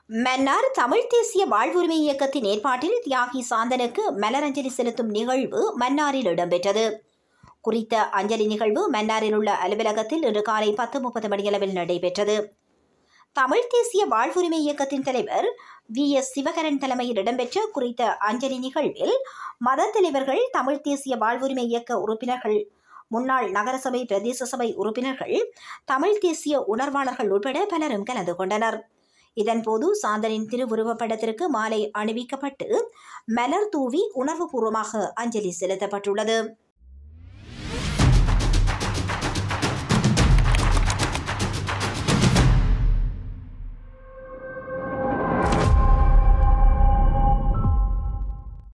மன்னார் தமிழ் தேசிய வாழ்வுரிமை இயக்கத்தின் ஏற்பாட்டில் தியாகி சாந்தனுக்கு மலரஞ்சலி செலுத்தும் நிகழ்வு மன்னாரில் இடம்பெற்றது குறித்த அஞ்சலி நிகழ்வு மன்னாரில் உள்ள அலுவலகத்தில் இன்று காலை பத்து முப்பது மணியளவில் நடைபெற்றது தமிழ் தேசிய வாழ்வுரிமை இயக்கத்தின் தலைவர் வி எஸ் சிவகரன் தலைமையில் இடம்பெற்ற குறித்த அஞ்சலி நிகழ்வில் மத தலைவர்கள் தமிழ் தேசிய வாழ்வுரிமை இயக்க உறுப்பினர்கள் முன்னாள் நகரசபை பிரதேச சபை உறுப்பினர்கள் தமிழ் தேசிய உணர்வாளர்கள் உட்பட பலரும் கலந்து கொண்டனர் இதன்போது சாந்தனின் திருவுருவப் படத்திற்கு மாலை அணிவிக்கப்பட்டு மலர் தூவி உணர்வுபூர்வமாக அஞ்சலி செலுத்தப்பட்டுள்ளது